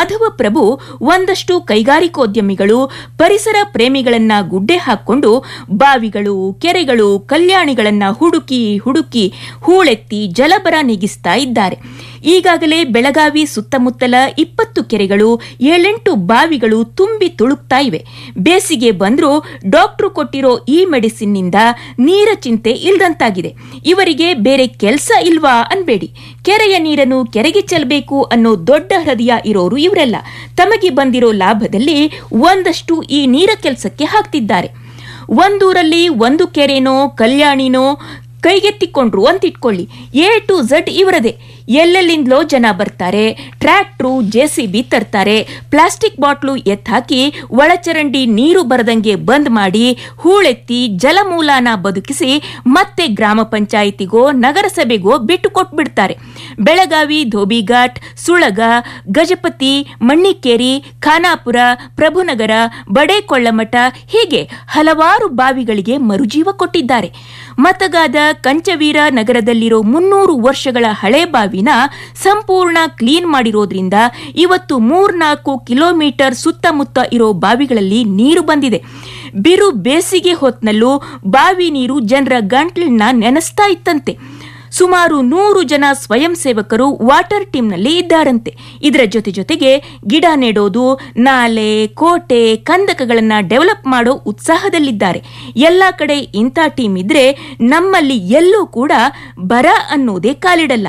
ಮಾಧವ ಪ್ರಭು ಒಂದಷ್ಟು ಕೈಗಾರಿಕೋದ್ಯಮಿಗಳು ಪರಿಸರ ಪ್ರೇಮಿಗಳನ್ನ ಗುಡ್ಡೆ ಹಾಕೊಂಡು ಬಾವಿಗಳು ಕೆರೆಗಳು ಕಲ್ಯಾಣಿಗಳನ್ನ ಹುಡುಕಿ ಹುಡುಕಿ ಹೂಳೆತ್ತಿ ಜಲಬರ ನೀಗಿಸ್ತಾ ಇದ್ದಾರೆ ಈಗಾಗಲೇ ಬೆಳಗಾವಿ ಸುತ್ತಮುತ್ತಲ ಇಪ್ಪತ್ತು ಕೆರೆಗಳು ಏಳೆಂಟು ಬಾವಿಗಳು ತುಂಬಿ ತುಳುಕ್ತಾ ಇವೆ ಬೇಸಿಗೆ ಬಂದ್ರೂ ಡಾಕ್ಟ್ರು ಕೊಟ್ಟಿರೋ ಈ ಮೆಡಿಸಿನ್ನಿಂದ ನೀರ ಚಿಂತೆ ಇಲ್ದಂತಾಗಿದೆ ಇವರಿಗೆ ಬೇರೆ ಕೆಲಸ ಇಲ್ವಾ ಅನ್ಬೇಡಿ ಕೆರೆಯ ನೀರನ್ನು ಕೆರೆಗೆ ಚೆಲ್ಲಬೇಕು ಅನ್ನೋ ದೊಡ್ಡ ಹೃದಯ ಇರೋರು ಇವರೆಲ್ಲ ತಮಗೆ ಬಂದಿರೋ ಲಾಭದಲ್ಲಿ ಒಂದಷ್ಟು ಈ ನೀರ ಕೆಲಸಕ್ಕೆ ಹಾಕ್ತಿದ್ದಾರೆ ಒಂದೂರಲ್ಲಿ ಒಂದು ಕೆರೆನೋ ಕಲ್ಯಾಣಿನೋ ಕೈಗೆತ್ತಿಕೊಂಡ್ರು ಅಂತಿಟ್ಕೊಳ್ಳಿ ಎ ಟು ಝಡ್ ಇವರದೇ ಎಲ್ಲೆಲ್ಲಿಂದಲೋ ಜನ ಬರ್ತಾರೆ ಟ್ರ್ಯಾಕ್ಟ್ರು ಜೆಸಿಬಿ ತರ್ತಾರೆ ಪ್ಲಾಸ್ಟಿಕ್ ಬಾಟ್ಲು ಎತ್ತಾಕಿ ಒಳಚರಂಡಿ ನೀರು ಬರದಂಗೆ ಬಂದ್ ಮಾಡಿ ಹೂಳೆತ್ತಿ ಜಲಮೂಲಾನ ಬದುಕಿಸಿ ಮತ್ತೆ ಗ್ರಾಮ ಪಂಚಾಯಿತಿಗೋ ನಗರಸಭೆಗೋ ಬಿಟ್ಟು ಕೊಟ್ಬಿಡ್ತಾರೆ ಬೆಳಗಾವಿ ಧೋಬಿಘಾಟ್ ಸುಳಗ ಗಜಪತಿ ಮಣ್ಣಿಕೇರಿ ಖಾನಾಪುರ ಪ್ರಭುನಗರ ಬಡೇಕೊಳ್ಳಮಠ ಹೀಗೆ ಹಲವಾರು ಬಾವಿಗಳಿಗೆ ಮರುಜೀವ ಕೊಟ್ಟಿದ್ದಾರೆ ಮತಗಾದ ಕಂಚವೀರ ನಗರದಲ್ಲಿರೋ ಮುನ್ನೂರು ವರ್ಷಗಳ ಹಳೆ ಬಾವಿನ ಸಂಪೂರ್ಣ ಕ್ಲೀನ್ ಮಾಡಿರೋದ್ರಿಂದ ಇವತ್ತು ಮೂರ್ನಾಲ್ಕು ಕಿಲೋಮೀಟರ್ ಸುತ್ತಮುತ್ತ ಇರೋ ಬಾವಿಗಳಲ್ಲಿ ನೀರು ಬಂದಿದೆ ಬಿರು ಬೇಸಿಗೆ ಹೊತ್ನಲ್ಲೂ ಬಾವಿ ನೀರು ಜನರ ಗಂಟ್ಲನ್ನ ನೆನೆಸ್ತಾ ಇತ್ತಂತೆ ಸುಮಾರು ನೂರು ಜನ ಸ್ವಯಂ ಸೇವಕರು ವಾಟರ್ ಟೀಮ್ನಲ್ಲಿ ಇದ್ದಾರಂತೆ ಇದರ ಜೊತೆ ಜೊತೆಗೆ ಗಿಡ ನೆಡೋದು ನಾಲೆ ಕೋಟೆ ಕಂದಕಗಳನ್ನ ಡೆವಲಪ್ ಮಾಡೋ ಉತ್ಸಾಹದಲ್ಲಿದ್ದಾರೆ ಎಲ್ಲ ಕಡೆ ಇಂಥ ಟೀಮ್ ಇದ್ರೆ ನಮ್ಮಲ್ಲಿ ಎಲ್ಲೂ ಕೂಡ ಬರ ಅನ್ನೋದೇ ಕಾಲಿಡಲ್ಲ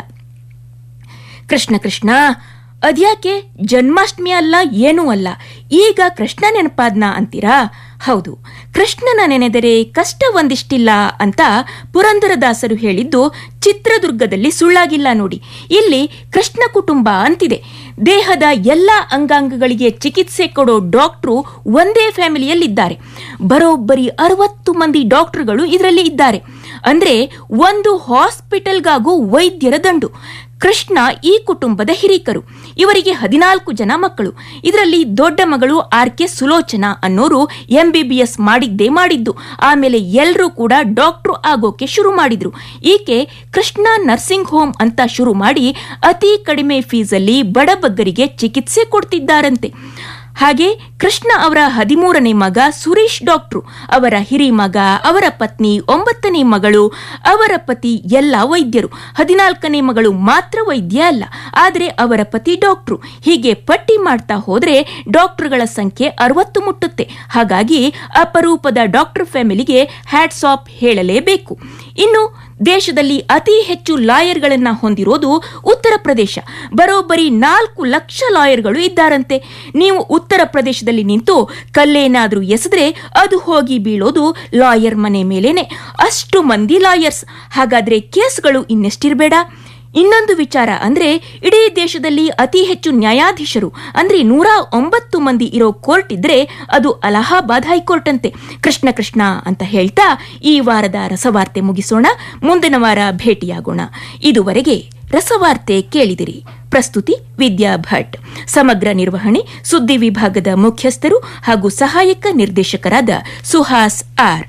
ಕೃಷ್ಣ ಕೃಷ್ಣ ಅದ್ಯಾಕೆ ಜನ್ಮಾಷ್ಟಮಿ ಅಲ್ಲ ಏನೂ ಅಲ್ಲ ಈಗ ಕೃಷ್ಣ ನೆನಪಾದ್ನ ಅಂತೀರಾ ಹೌದು ಕೃಷ್ಣನ ನೆನೆದರೆ ಕಷ್ಟ ಒಂದಿಷ್ಟಿಲ್ಲ ಅಂತ ಪುರಂದರದಾಸರು ಹೇಳಿದ್ದು ಚಿತ್ರದುರ್ಗದಲ್ಲಿ ಸುಳ್ಳಾಗಿಲ್ಲ ನೋಡಿ ಇಲ್ಲಿ ಕೃಷ್ಣ ಕುಟುಂಬ ಅಂತಿದೆ ದೇಹದ ಎಲ್ಲ ಅಂಗಾಂಗಗಳಿಗೆ ಚಿಕಿತ್ಸೆ ಕೊಡೋ ಡಾಕ್ಟ್ರು ಒಂದೇ ಫ್ಯಾಮಿಲಿಯಲ್ಲಿದ್ದಾರೆ ಬರೋಬ್ಬರಿ ಅರವತ್ತು ಮಂದಿ ಡಾಕ್ಟರ್ಗಳು ಇದರಲ್ಲಿ ಇದ್ದಾರೆ ಅಂದ್ರೆ ಒಂದು ಹಾಸ್ಪಿಟಲ್ಗಾಗೂ ವೈದ್ಯರ ದಂಡು ಕೃಷ್ಣ ಈ ಕುಟುಂಬದ ಹಿರೀಕರು ಇವರಿಗೆ ಹದಿನಾಲ್ಕು ಜನ ಮಕ್ಕಳು ಇದರಲ್ಲಿ ದೊಡ್ಡ ಮಗಳು ಆರ್ ಕೆ ಸುಲೋಚನಾ ಅನ್ನೋರು ಎಂಬಿಬಿಎಸ್ ಮಾಡಿದ್ದೇ ಮಾಡಿದ್ದು ಆಮೇಲೆ ಎಲ್ಲರೂ ಕೂಡ ಡಾಕ್ಟ್ರು ಆಗೋಕೆ ಶುರು ಮಾಡಿದ್ರು ಈಕೆ ಕೃಷ್ಣ ನರ್ಸಿಂಗ್ ಹೋಮ್ ಅಂತ ಶುರು ಮಾಡಿ ಅತಿ ಕಡಿಮೆ ಫೀಸಲ್ಲಿ ಬಡಬಗ್ಗರಿಗೆ ಚಿಕಿತ್ಸೆ ಕೊಡ್ತಿದ್ದಾರಂತೆ ಹಾಗೆ ಕೃಷ್ಣ ಅವರ ಹದಿಮೂರನೇ ಮಗ ಸುರೇಶ್ ಡಾಕ್ಟ್ರು ಅವರ ಹಿರಿ ಮಗ ಅವರ ಪತ್ನಿ ಒಂಬತ್ತನೇ ಮಗಳು ಅವರ ಪತಿ ಎಲ್ಲ ವೈದ್ಯರು ಹದಿನಾಲ್ಕನೇ ಮಗಳು ಮಾತ್ರ ವೈದ್ಯ ಅಲ್ಲ ಆದರೆ ಅವರ ಪತಿ ಡಾಕ್ಟ್ರು ಹೀಗೆ ಪಟ್ಟಿ ಮಾಡ್ತಾ ಹೋದ್ರೆ ಡಾಕ್ಟರ್ಗಳ ಸಂಖ್ಯೆ ಅರವತ್ತು ಮುಟ್ಟುತ್ತೆ ಹಾಗಾಗಿ ಅಪರೂಪದ ಡಾಕ್ಟರ್ ಫ್ಯಾಮಿಲಿಗೆ ಹ್ಯಾಟ್ಸ್ ಆಫ್ ಹೇಳಲೇಬೇಕು ಇನ್ನು ದೇಶದಲ್ಲಿ ಅತಿ ಹೆಚ್ಚು ಲಾಯರ್ಗಳನ್ನ ಹೊಂದಿರೋದು ಉತ್ತರ ಪ್ರದೇಶ ಬರೋಬ್ಬರಿ ನಾಲ್ಕು ಲಕ್ಷ ಲಾಯರ್ಗಳು ಇದ್ದಾರಂತೆ ನೀವು ಉತ್ತರ ಪ್ರದೇಶದಲ್ಲಿ ನಿಂತು ಕಲ್ಲೇನಾದ್ರೂ ಎಸೆದ್ರೆ ಅದು ಹೋಗಿ ಬೀಳೋದು ಲಾಯರ್ ಮನೆ ಮೇಲೇನೆ ಅಷ್ಟು ಮಂದಿ ಲಾಯರ್ಸ್ ಹಾಗಾದ್ರೆ ಕೇಸ್ಗಳು ಇನ್ನೆಷ್ಟಿರಬೇಡ ಇನ್ನೊಂದು ವಿಚಾರ ಅಂದ್ರೆ ಇಡೀ ದೇಶದಲ್ಲಿ ಅತಿ ಹೆಚ್ಚು ನ್ಯಾಯಾಧೀಶರು ಅಂದ್ರೆ ನೂರ ಒಂಬತ್ತು ಮಂದಿ ಇರೋ ಕೋರ್ಟ್ ಇದ್ರೆ ಅದು ಅಲಹಾಬಾದ್ ಹೈಕೋರ್ಟ್ ಅಂತೆ ಕೃಷ್ಣ ಕೃಷ್ಣ ಅಂತ ಹೇಳ್ತಾ ಈ ವಾರದ ರಸವಾರ್ತೆ ಮುಗಿಸೋಣ ಮುಂದಿನ ವಾರ ಭೇಟಿಯಾಗೋಣ ಇದುವರೆಗೆ ರಸವಾರ್ತೆ ಕೇಳಿದಿರಿ ಪ್ರಸ್ತುತಿ ವಿದ್ಯಾ ಭಟ್ ಸಮಗ್ರ ನಿರ್ವಹಣೆ ಸುದ್ದಿ ವಿಭಾಗದ ಮುಖ್ಯಸ್ಥರು ಹಾಗೂ ಸಹಾಯಕ ನಿರ್ದೇಶಕರಾದ ಸುಹಾಸ್ ಆರ್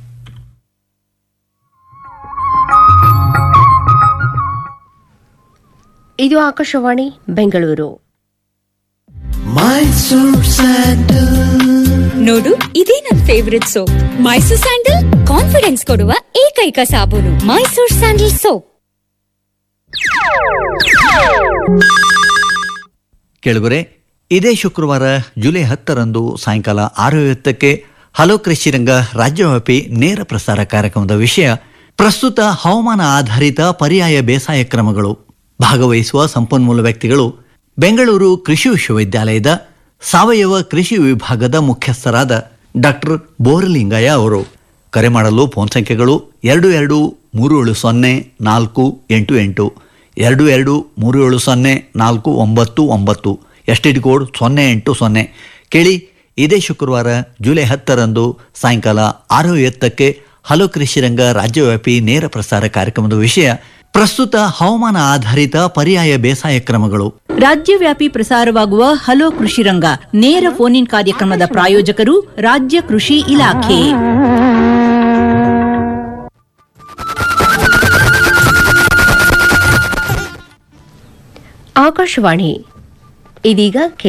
ಇದು ಆಕಾಶವಾಣಿ ಬೆಂಗಳೂರು ನೋಡು ಇದೇ ನನ್ favourite soap Mysore sandal confidence ಕೊಡುವ ಏಕೈಕ ಸಾಬೂನು ಮೈಸೂರ್ ಸ್ಯಾಂಡಲ್ ಸೋಪ್ ಕೆಳಗರೆ ಇದೇ ಶುಕ್ರವಾರ ಜುಲೈ ಹತ್ತರಂದು ಸಾಯಂಕಾಲ ಆರು ಐವತ್ತಕ್ಕೆ ಹಲೋ ಕೃಷಿರಂಗ ರಾಜ್ಯವ್ಯಾಪಿ ನೇರ ಪ್ರಸಾರ ಕಾರ್ಯಕ್ರಮದ ವಿಷಯ ಪ್ರಸ್ತುತ ಹವಾಮಾನ ಆಧಾರಿತ ಪರ್ಯಾಯ ಬೇಸಾಯ ಕ್ರಮಗಳು ಭಾಗವಹಿಸುವ ಸಂಪನ್ಮೂಲ ವ್ಯಕ್ತಿಗಳು ಬೆಂಗಳೂರು ಕೃಷಿ ವಿಶ್ವವಿದ್ಯಾಲಯದ ಸಾವಯವ ಕೃಷಿ ವಿಭಾಗದ ಮುಖ್ಯಸ್ಥರಾದ ಡಾಕ್ಟರ್ ಬೋರಲಿಂಗಯ್ಯ ಅವರು ಕರೆ ಮಾಡಲು ಫೋನ್ ಸಂಖ್ಯೆಗಳು ಎರಡು ಎರಡು ಮೂರು ಏಳು ಸೊನ್ನೆ ನಾಲ್ಕು ಎಂಟು ಎಂಟು ಎರಡು ಎರಡು ಮೂರು ಏಳು ಸೊನ್ನೆ ನಾಲ್ಕು ಒಂಬತ್ತು ಒಂಬತ್ತು ಎಸ್ ಟಿ ಡಿ ಕೋಡ್ ಸೊನ್ನೆ ಎಂಟು ಸೊನ್ನೆ ಕೇಳಿ ಇದೇ ಶುಕ್ರವಾರ ಜುಲೈ ಹತ್ತರಂದು ಸಾಯಂಕಾಲ ಆರು ಐವತ್ತಕ್ಕೆ ಹಲೋ ಕೃಷಿರಂಗ ರಾಜ್ಯವ್ಯಾಪಿ ನೇರ ಪ್ರಸಾರ ಕಾರ್ಯಕ್ರಮದ ವಿಷಯ ಪ್ರಸ್ತುತ ಹವಾಮಾನ ಆಧಾರಿತ ಪರ್ಯಾಯ ಬೇಸಾಯ ಕ್ರಮಗಳು ರಾಜ್ಯವ್ಯಾಪಿ ಪ್ರಸಾರವಾಗುವ ಹಲೋ ಕೃಷಿ ರಂಗ ನೇರ ಫೋನ್ ಇನ್ ಕಾರ್ಯಕ್ರಮದ ಪ್ರಾಯೋಜಕರು ರಾಜ್ಯ ಕೃಷಿ ಇಲಾಖೆ ಆಕಾಶವಾಣಿ ಇದೀಗ